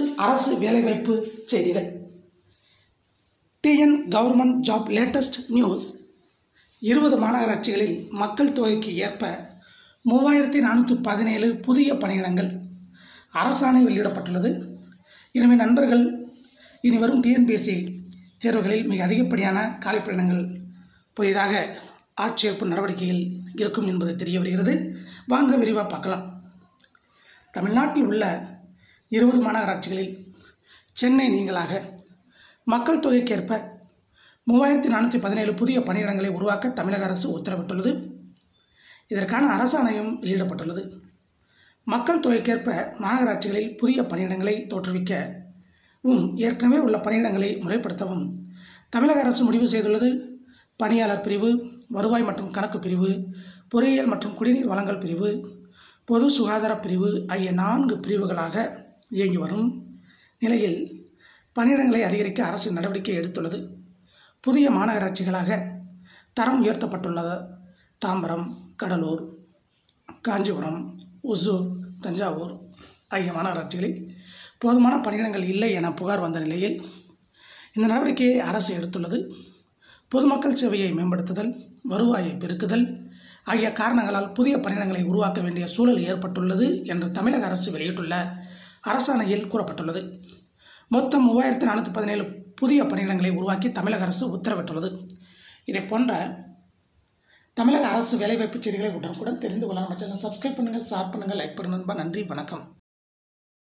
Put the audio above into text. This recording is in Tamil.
அரசு வேலைவாய்ப்பு செய்திகள் TN government job latest news இருபது மாநகராட்சிகளில் மக்கள் தொகைக்கு ஏற்ப மூவாயிரத்தி நானூற்றி பதினேழு புதிய பணியிடங்கள் அரசாணை வெளியிடப்பட்டுள்ளது எனவே நண்பர்கள் இனி வரும் டிஎன்பிஎஸ்சி தேர்வுகளில் மிக அதிகப்படியான காலிப்பணியிடங்கள் புதிதாக ஆட்சேர்ப்பு நடவடிக்கைகள் இருக்கும் என்பது தெரிய வருகிறது வாங்க விரிவாக பார்க்கலாம் தமிழ்நாட்டில் உள்ள இருபது மாநகராட்சிகளில் சென்னை நீங்களாக மக்கள் தொகைக்கேற்ப மூவாயிரத்தி நானூற்றி பதினேழு புதிய பணியிடங்களை உருவாக்க தமிழக அரசு உத்தரவிட்டுள்ளது இதற்கான அரசாணையும் வெளியிடப்பட்டுள்ளது மக்கள் தொகைக்கேற்ப மாநகராட்சிகளில் புதிய பணியிடங்களை தோற்றுவிக்கவும் ஏற்கனவே உள்ள பணியிடங்களை முறைப்படுத்தவும் தமிழக அரசு முடிவு செய்துள்ளது பணியாளர் பிரிவு வருவாய் மற்றும் கணக்கு பிரிவு பொறியியல் மற்றும் குடிநீர் வழங்கல் பிரிவு பொது சுகாதார பிரிவு ஆகிய நான்கு பிரிவுகளாக இயங்கி வரும் நிலையில் பணியிடங்களை அதிகரிக்க அரசு நடவடிக்கை எடுத்துள்ளது புதிய மாநகராட்சிகளாக தரம் உயர்த்தப்பட்டுள்ளது தாம்பரம் கடலூர் காஞ்சிபுரம் ஒசூர் தஞ்சாவூர் ஆகிய மாநகராட்சிகளில் போதுமான பணியிடங்கள் இல்லை என புகார் வந்த நிலையில் இந்த நடவடிக்கையை அரசு எடுத்துள்ளது பொதுமக்கள் சேவையை மேம்படுத்துதல் வருவாயை பெருக்குதல் ஆகிய காரணங்களால் புதிய பணியிடங்களை உருவாக்க வேண்டிய சூழல் ஏற்பட்டுள்ளது என்று தமிழக அரசு வெளியிட்டுள்ள அரசாணையில் கூறப்பட்டுள்ளது மொத்தம் மூவாயிரத்தி நானூற்றி பதினேழு புதிய பணியிடங்களை உருவாக்கி தமிழக அரசு உத்தரவிட்டுள்ளது இதை போன்ற தமிழக அரசு வேலைவாய்ப்பு செய்திகளை உடனுக்குடன் தெரிந்து கொள்ள நம்ம சேனல் சப்ஸ்கிரைப் பண்ணுங்கள் ஷேர் பண்ணுங்கள் லைக் பண்ணுங்கள் நண்பா நன்றி வணக்கம்